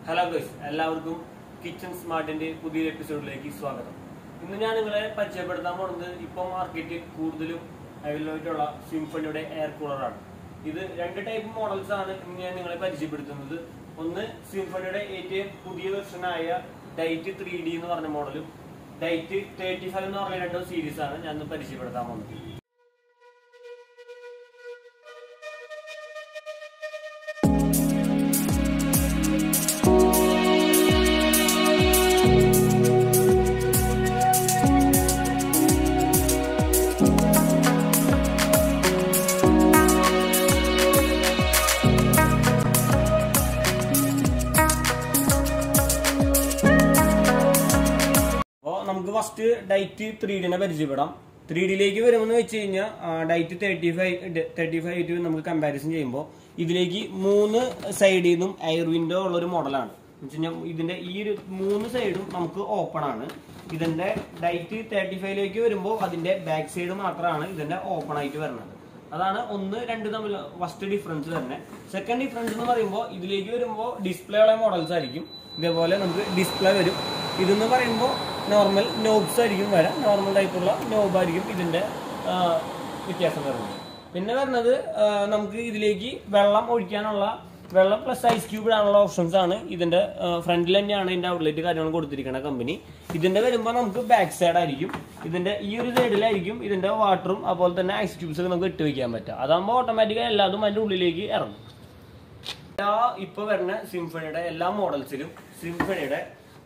Hello guys എല്ലാവർക്കും kitchen സ്മാർട്ടിന്റെ പുതിയൊരു എപ്പിസോഡിലേക്ക് സ്വാഗതം ഇന്ന് ഞാൻ നിങ്ങളെ പരിചയപ്പെടുത്താൻ പോകുന്നത് ഇപ്പോൾ മാർക്കറ്റിൽ കൂടുതലും അവൈലബിളായിട്ടുള്ള സിംഫണിയുടെ എയർ കൂളറാണ് ഇത് രണ്ട് ടൈപ്പ് മോഡൽസ് ആണ് ഇന്ന് ഞാൻ നിങ്ങളെ പരിചയപ്പെടുത്തുന്നത് ഒന്ന് സിംഫണിയുടെ ഏറ്റവും പുതിയ വെർഷനായ ഡൈറ്റ് ത്രീ ഡി എന്ന് പറഞ്ഞ മോഡലും ഡൈറ്റ് തേർട്ടി ഫൈവ് എന്ന് പറഞ്ഞ രണ്ടോ സീരീസ് ആണ് ഞാൻ ഇന്ന് പരിചയപ്പെടുത്താൻ പോകുന്നത് അപ്പോൾ നമുക്ക് ഫസ്റ്റ് ഡൈറ്റ് ത്രീ ഡിനെ പരിചയപ്പെടാം ത്രീ ഡിയിലേക്ക് വരുമെന്ന് വെച്ച് കഴിഞ്ഞാൽ Diet thirty five thirty five ആയിട്ട് നമുക്ക് കമ്പാരിസൺ ചെയ്യുമ്പോൾ ഇതിലേക്ക് മൂന്ന് സൈഡിൽ നിന്നും എയർ വിൻഡോ ഉള്ള ഒരു മോഡലാണ് എന്ന് വെച്ച് കഴിഞ്ഞാൽ ഇതിന്റെ ഈ ഒരു മൂന്ന് സൈഡും നമുക്ക് ഓപ്പൺ ആണ് ഇതിന്റെ ഡൈറ്റ് തേർട്ടി ഫൈവിലേക്ക് വരുമ്പോൾ അതിന്റെ ബാക്ക് സൈഡ് മാത്രമാണ് ഇതിന്റെ ഓപ്പൺ ആയിട്ട് വരുന്നത് അതാണ് ഒന്ന് രണ്ട് തമ്മിൽ ഫസ്റ്റ് ഡിഫറൻസ് തന്നെ സെക്കൻഡ് ഡിഫറൻസ് എന്ന് പറയുമ്പോൾ ഇതിലേക്ക് വരുമ്പോൾ ഡിസ്പ്ലേ ഉള്ള മോഡൽസ് ആയിരിക്കും ഇതേപോലെ നമുക്ക് ഡിസ്പ്ലേ വരും ഇതെന്ന് പറയുമ്പോൾ നോർമൽ നോബ്സ് ആയിരിക്കും വരാം നോർമൽ ടൈപ്പുള്ള നോബ് ആയിരിക്കും ഇതിന്റെ ആ, വ്യത്യാസം വരുന്നത് പിന്നെ വരുന്നത് ആ, നമുക്ക് ഇതിലേക്ക് വെള്ളം ഒഴിക്കാനുള്ള വെള്ളം പ്ലസ് ഐസ് ക്യൂബ് ഇടാനുള്ള ഓപ്ഷൻസ് ആണ് ഇതിന്റെ ഫ്രണ്ടിൽ തന്നെയാണ് ഇതിന്റെ ഔട്ട്ലെറ്റ് കാര്യങ്ങൾ കൊടുത്തിരിക്കുന്ന കമ്പനി ഇതിന്റെ വരുമ്പോൾ നമുക്ക് ബാക്ക് സൈഡ് ആയിരിക്കും ഇതിന്റെ ഈ ഒരു സൈഡിലായിരിക്കും ഇതിന്റെ വാട്ടറും അതുപോലെ തന്നെ ഐസ് ക്യൂബ്സ് ഒക്കെ നമുക്ക് ഇട്ട് വെക്കാൻ പറ്റുക അതാകുമ്പോൾ ഓട്ടോമാറ്റിക്കായി എല്ലാതും അതിന്റെ ഉള്ളിലേക്ക് ഇറങ്ങും എല്ലാ ഇപ്പൊ വരുന്ന സിംഫണിയുടെ എല്ലാ മോഡൽസിലും സിംഫണിയുടെ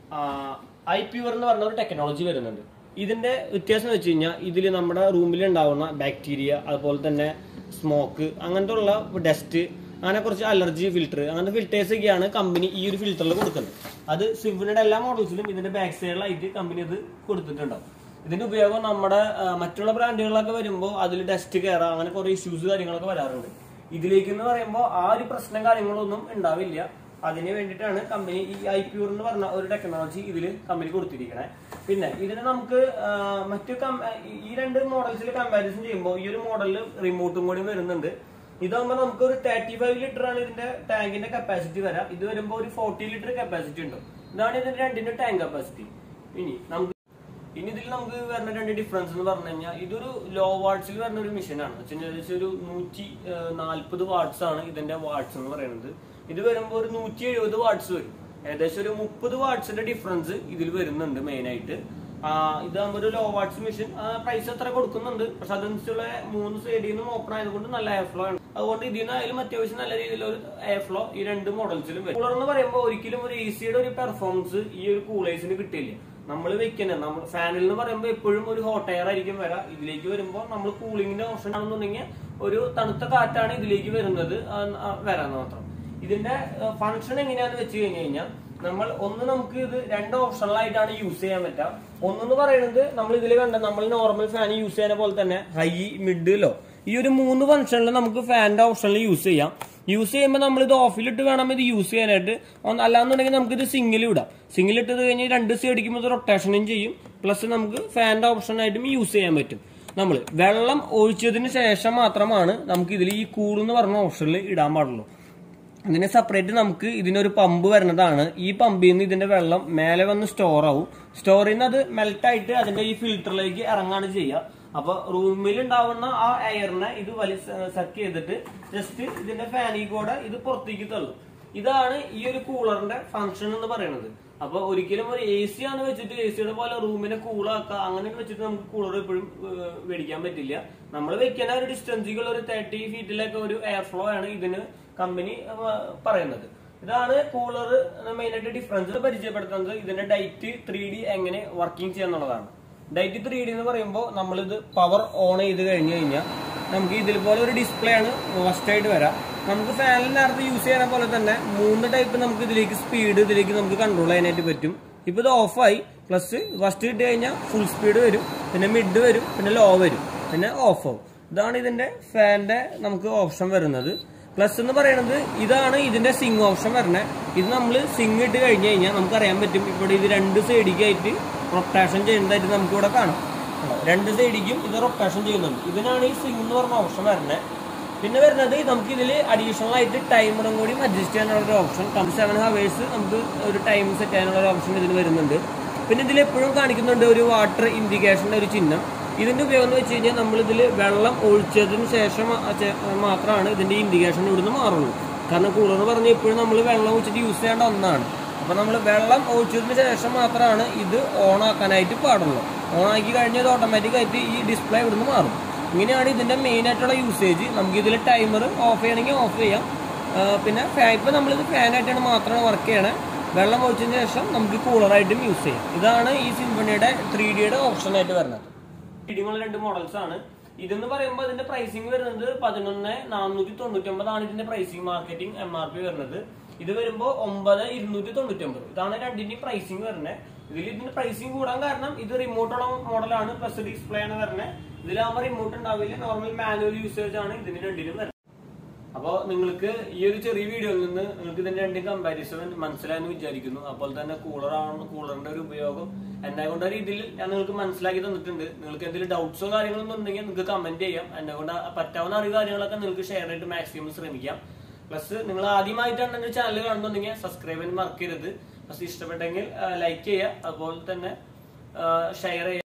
ഐ പ്യൂർ എന്ന് പറഞ്ഞ ഒരു ടെക്നോളജി വരുന്നുണ്ട് ഇതിന്റെ വ്യത്യാസം എന്ന് വെച്ച് കഴിഞ്ഞാൽ ഇതിൽ നമ്മുടെ റൂമിൽ ഉണ്ടാവുന്ന ബാക്ടീരിയ അതുപോലെ തന്നെ സ്മോക്ക് അങ്ങനത്തെ ഉള്ള ഡസ്റ്റ് അങ്ങനെ കുറച്ച് അലർജി ഫിൽറ്റർ അങ്ങനത്തെ ഫിൽറ്റേഴ്സ് ഒക്കെയാണ് കമ്പനി ഈ ഒരു ഫിൽറ്ററിൽ കൊടുക്കുന്നത് അത് സിംഫണിയുടെ എല്ലാ മോഡൽസിലും ഇതിന്റെ ബാക്ക് സൈഡിലായിട്ട് കമ്പനി ഇത് കൊടുത്തിട്ടുണ്ടാവും ഇതിന്റെ ഉപയോഗം നമ്മുടെ ആ, മറ്റുള്ള ബ്രാൻഡുകളിലൊക്കെ വരുമ്പോൾ അതിൽ ഡസ്റ്റ് കയറാം അങ്ങനെ കുറെ ഇഷ്യൂസ് കാര്യങ്ങളൊക്കെ വരാറുണ്ട് ഇതിലേക്ക് എന്ന് പറയുമ്പോൾ ആ ഒരു പ്രശ്നം കാര്യങ്ങളൊന്നും ഉണ്ടാവില്ല അതിന് വേണ്ടിയിട്ടാണ് കമ്പനി ഈ ഐ പ്യൂർ എന്ന് പറഞ്ഞ ഒരു ടെക്നോളജി ഇതിൽ കമ്പനി കൊടുത്തിരിക്കണേ പിന്നെ ഇതിന് നമുക്ക് ആ, മറ്റു കം- ഈ- ഈ രണ്ട് മോഡൽസിൽ കമ്പാരിസൺ ചെയ്യുമ്പോൾ ഈ ഒരു മോഡലിൽ റിമോട്ടും കൂടി വരുന്നുണ്ട് ഇതാകുമ്പോൾ നമുക്ക് ഒരു തേർട്ടി ഫൈവ് ലിറ്റർ ആണ് ഇതിന്റെ ടാങ്കിന്റെ കപ്പാസിറ്റി വരാം ഇത് വരുമ്പോൾ ഒരു ഫോർട്ടി ലിറ്റർ കപ്പാസിറ്റി ഉണ്ട് ഇതാണ് ഇതിന്റെ രണ്ടിന്റെ ടാങ്ക് കപ്പാസിറ്റി ഇനി നമുക്ക് ഇനി ഇതിൽ നമുക്ക് വരുന്ന രണ്ട് ഡിഫറൻസ് എന്ന് പറഞ്ഞു കഴിഞ്ഞാൽ ഇതൊരു ലോ വാട്ട്സിൽ വരുന്ന ഒരു മെഷീനാണ് വെച്ചാൽ ഏകദേശം ഒരു നൂറ്റി നാൽപ്പത് വാട്ട്സ് ആണ് ഇതിന്റെ വാട്ട്സ് എന്ന് പറയുന്നത് ഇത് വരുമ്പോൾ ഒരു നൂറ്റി എഴുപത് വാട്ട്സ് വരും ഏകദേശം ഒരു മുപ്പത് വാട്ട്സിന്റെ ഡിഫറൻസ് ഇതിൽ വരുന്നുണ്ട് മെയിൻ ആയിട്ട് ഇതാകുമ്പോൾ ഒരു ലോ വാട്ട്സ് മെഷീൻ പ്രൈസ് അത്ര കൊടുക്കുന്നുണ്ട് പക്ഷെ അതനുസരിച്ചുള്ള മൂന്ന് സൈഡിൽ നിന്നും ഓപ്പൺ ആയതുകൊണ്ട് നല്ല എയർ ഫ്ലോ ആണ് അതുകൊണ്ട് ഇതിൽ നിന്നായാലും അത്യാവശ്യം നല്ല രീതിയിലുള്ള ഒരു എയർ ഫ്ലോ ഈ രണ്ട് മോഡൽസിലും വരും കൂളർ എന്ന് പറയുമ്പോൾ ഒരിക്കലും ഒരു എ സിയുടെ ഒരു പെർഫോമൻസ് ഈ ഒരു കൂളേഴ്സിന് കിട്ടില്ല നമ്മൾ വെക്കുന്നത് നമ്മൾ ഫാനിൽ എന്ന് പറയുമ്പോൾ എപ്പോഴും ഒരു ഹോട്ട് എയർ ആയിരിക്കും വരാം ഇതിലേക്ക് വരുമ്പോൾ നമ്മൾ കൂളിങ്ങിന്റെ ഓപ്ഷൻ ആണെന്നുണ്ടെങ്കിൽ ഒരു തണുത്ത കാറ്റാണ് ഇതിലേക്ക് വരുന്നത് ആ, ആ, വരാൻ മാത്രം ഇതിന്റെ ഫംഗ്ഷൻ എങ്ങനെയാന്ന് വെച്ച് കഴിഞ്ഞു കഴിഞ്ഞാൽ നമ്മൾ ഒന്ന് നമുക്ക് ഇത് രണ്ട് ഓപ്ഷനിലായിട്ടാണ് യൂസ് ചെയ്യാൻ പറ്റുക ഒന്നെന്ന് പറയുന്നത് നമ്മൾ ഇതിൽ കണ്ട നമ്മൾ നോർമൽ ഫാൻ യൂസ് ചെയ്യുന്ന പോലെ തന്നെ ഹൈ മിഡ് ലോ ഈ ഒരു മൂന്ന് ഫംഗ്ഷനിൽ നമുക്ക് ഫാനിന്റെ ഓപ്ഷനിൽ യൂസ് ചെയ്യാം യൂസ് ചെയ്യുമ്പോൾ നമ്മൾ ഇത് ഓഫിലിട്ട് വേണം ഇത് യൂസ് ചെയ്യാനായിട്ട് ഒന്ന് അല്ലാന്നുണ്ടെങ്കിൽ നമുക്ക് ഇത് സിംഗിൾ ഇടാം സിംഗിൾ ഇട്ടത് കഴിഞ്ഞ് രണ്ട് സൈഡ് അടിക്കുമ്പോൾ ഇത് റൊട്ടേഷനും ചെയ്യും പ്ലസ് നമുക്ക് ഫാനിന്റെ ഓപ്ഷനായിട്ടും യൂസ് ചെയ്യാൻ പറ്റും നമ്മൾ വെള്ളം ഒഴിച്ചതിന് ശേഷം മാത്രമാണ് നമുക്ക് ഇതിൽ ഈ കൂൾ എന്ന് പറഞ്ഞ ഓപ്ഷനിൽ ഇടാൻ പാടുള്ളൂ അതിന് സെപ്പറേറ്റ് നമുക്ക് ഇതിനൊരു പമ്പ് വരുന്നതാണ് ഈ പമ്പിൽ നിന്ന് ഇതിന്റെ വെള്ളം മേലെ വന്ന് സ്റ്റോർ ആവും സ്റ്റോറിൽ നിന്ന് അത് മെൽട്ടായിട്ട് അതിന്റെ ഈ ഫിൽറ്ററിലേക്ക് ഇറങ്ങാണ് ചെയ്യുക അപ്പൊ റൂമിൽ ഉണ്ടാവുന്ന ആ എയറിനെ ഇത് വലി സക്ക് ചെയ്തിട്ട് ജസ്റ്റ് ഇതിന്റെ ഫാനിൽ കൂടെ ഇത് പുറത്തേക്ക് തള്ളും ഇതാണ് ഈ ഒരു കൂളറിന്റെ ഫംഗ്ഷൻ എന്ന് പറയുന്നത് അപ്പൊ ഒരിക്കലും ഒരു എ സി ആണ് വെച്ചിട്ട് എ സിയുടെ പോലെ റൂമിനെ കൂളാക്കുക അങ്ങനെ വെച്ചിട്ട് നമുക്ക് കൂളർ എപ്പോഴും ഏഹ്, മേടിക്കാൻ പറ്റില്ല നമ്മൾ വെക്കുന്ന ഒരു ഡിസ്റ്റൻസിലുള്ള ഒരു തേർട്ടി ഫീറ്റിലൊക്കെ ഒരു എയർ ഫ്ലോ ആണ് ഇതിന് കമ്പനി പറയുന്നത് ഇതാണ് കൂളർ മെയിനായിട്ട് ഡിഫറൻസ് പരിചയപ്പെടുത്തുന്നത് ഇതിന്റെ ഡൈറ്റ് ത്രീ ഡി എങ്ങനെ വർക്കിംഗ് ചെയ്യാന്നുള്ളതാണ് ഡൈറ്റ് ത്രീ ഡി എന്ന് പറയുമ്പോൾ നമ്മളിത് പവർ ഓൺ ചെയ്ത് കഴിഞ്ഞു കഴിഞ്ഞാൽ നമുക്ക് ഇതിൽ പോലെ ഒരു ഡിസ്പ്ലേ ആണ് ഫസ്റ്റ് ആയിട്ട് വരാം നമുക്ക് ഫാനിൽ നേരത്തെ യൂസ് ചെയ്യുന്ന പോലെ തന്നെ മൂന്ന് ടൈപ്പ് നമുക്ക് ഇതിലേക്ക് സ്പീഡ് ഇതിലേക്ക് നമുക്ക് കൺട്രോൾ ചെയ്യാനായിട്ട് പറ്റും ഇപ്പൊ ഇത് ഓഫായി പ്ലസ് ഫസ്റ്റ് ഇട്ട് കഴിഞ്ഞാൽ ഫുൾ സ്പീഡ് വരും പിന്നെ മിഡ് വരും പിന്നെ ലോ വരും പിന്നെ ഓഫ് ആവും ഇതാണ് ഇതിന്റെ ഫാനിന്റെ നമുക്ക് ഓപ്ഷൻ വരുന്നത് പ്ലസ് എന്ന് പറയുന്നത് ഇതാണ് ഇതിന്റെ സിങ് ഓപ്ഷൻ വരുന്നത് ഇത് നമ്മൾ സിങ് ഇട്ട് കഴിഞ്ഞ് കഴിഞ്ഞാൽ നമുക്ക് അറിയാൻ പറ്റും ഇവിടെ ഇത് രണ്ട് സൈഡിലേക്കായിട്ട് റൊട്ടേഷൻ ചെയ്യുന്നതായിട്ട് നമുക്ക് ഇവിടെ കാണാം കണ്ടോ? രണ്ട് സൈഡിക്കും ഇത് റൊട്ടേഷൻ ചെയ്യുന്നുണ്ട് ഇതിനാണ് ഈ സിങ് എന്ന് പറഞ്ഞ ഓപ്ഷൻ വരുന്നത് പിന്നെ വരുന്നത് നമുക്ക് ഇതിൽ അഡീഷണൽ ആയിട്ട് ടൈമറും കൂടി അഡ്ജസ്റ്റ് ചെയ്യാനുള്ള ഒരു ഓപ്ഷൻ സെവൻ ഹവേഴ്സ് നമുക്ക് ഒരു ടൈം സെറ്റ് ചെയ്യാനുള്ള ഒരു ഓപ്ഷൻ ഇതിൽ വരുന്നുണ്ട് പിന്നെ ഇതിൽ എപ്പോഴും കാണിക്കുന്നുണ്ട് ഒരു വാട്ടർ ഇൻഡിക്കേഷൻ്റെ ഒരു ചിഹ്നം ഇതിന്റെ ഉപയോഗം എന്ന് വെച്ച് കഴിഞ്ഞാൽ നമ്മൾ ഇതിൽ വെള്ളം ഒഴിച്ചതിന് ശേഷം മാ- ചെ- മാത്രമാണ് ഇതിന്റെ ഇൻഡിക്കേഷൻ ഇവിടുന്ന് മാറുള്ളൂ കാരണം കൂളർ പറഞ്ഞ് എപ്പോഴും നമ്മൾ വെള്ളം ഒഴിച്ചിട്ട് യൂസ് ചെയ്യേണ്ട ഒന്നാണ് അപ്പൊ നമ്മൾ വെള്ളം ഒഴിച്ചതിന് ശേഷം മാത്രമാണ് ഇത് ഓൺ ആക്കാനായിട്ട് പാടുള്ളൂ ഓൺ ആക്കി കഴിഞ്ഞാൽ ഇത് ഓട്ടോമാറ്റിക് ആയിട്ട് ഈ ഡിസ്പ്ലേ ഇവിടുന്ന് മാറും ഇങ്ങനെയാണ് ഇതിന്റെ മെയിൻ ആയിട്ടുള്ള യൂസേജ് നമുക്ക് ഇതിൽ ടൈമർ ഓഫ് ചെയ്യണമെങ്കിൽ ഓഫ് ചെയ്യാം ആ, പിന്നെ ഫാൻ ഇപ്പൊ നമ്മളിത് ഫാനായിട്ടാണ് മാത്രമാണ് വർക്ക് ചെയ്യണേ വെള്ളം ഒഴിച്ചതിന് ശേഷം നമുക്ക് കൂളറായിട്ടും യൂസ് ചെയ്യാം ഇതാണ് ഈ സിംഫണിയുടെ ത്രീ ഡിയുടെ ഓപ്ഷൻ ആയിട്ട് വരുന്നത് ഇടിമുള്ള രണ്ട് മോഡൽസ് ആണ് ഇതെന്ന് പറയുമ്പോൾ ഇതിന്റെ പ്രൈസിങ് വരുന്നത് പതിനൊന്ന് നാനൂറ്റി തൊണ്ണൂറ്റി ഒമ്പതാണ് ഇതിന്റെ pricing marketing M R P വരുന്നത് ഇത് വരുമ്പോൾ ഒമ്പത് ഇരുന്നൂറ്റി തൊണ്ണൂറ്റി ഒമ്പത് ഇതാണ് രണ്ടിന്റെയും പ്രൈസിങ് വരുന്നത് ഇതിൽ ഇതിന്റെ പ്രൈസിങ് കൂടാൻ കാരണം ഇത് റിമോട്ടുള്ള മോഡലാണ് പ്ലസ് ഡിസ്പ്ലേ ആണ് വരുന്നത് ഇതിലാകുമ്പോൾ റിമോട്ട് ഉണ്ടാവില്ല നോർമൽ മാനുവൽ യൂസേജ് ആണ് ഇതിന് രണ്ടിനും വരുന്നത് അപ്പോൾ നിങ്ങൾക്ക് ഈ ഒരു ചെറിയ വീഡിയോയിൽ നിന്ന് നിങ്ങൾക്ക് ഇതിന്റെ രണ്ടും കമ്പാരിസൺ മനസ്സിലായെന്ന് വിചാരിക്കുന്നു അപ്പോൾ തന്നെ കൂളറാണ് കൂളറിന്റെ ഒരു ഉപയോഗം എന്നെ കൊണ്ട് രീതിയിൽ ഞാൻ നിങ്ങൾക്ക് മനസ്സിലാക്കി തന്നിട്ടുണ്ട് നിങ്ങൾക്ക് എന്തെങ്കിലും ഡൗട്ട്സോ കാര്യങ്ങളൊന്നും ഉണ്ടെങ്കിൽ നിങ്ങൾക്ക് കമന്റ് ചെയ്യാം എന്നെ കൊണ്ട് പറ്റാവുന്ന അറിവ് കാര്യങ്ങളൊക്കെ നിങ്ങൾക്ക് ഷെയർ ചെയ്തിട്ട് മാക്സിമം ശ്രമിക്കാം പ്ലസ് നിങ്ങൾ ആദ്യമായിട്ടാണ് എന്റെ ചാനൽ കാണുന്നുണ്ടെങ്കിൽ സബ്സ്ക്രൈബ് ചെയ്യാൻ മറക്കരുത് പ്ലസ് ഇഷ്ടപ്പെട്ടെങ്കിൽ ലൈക്ക് ചെയ്യുക അതുപോലെ തന്നെ ഷെയർ ചെയ്യുക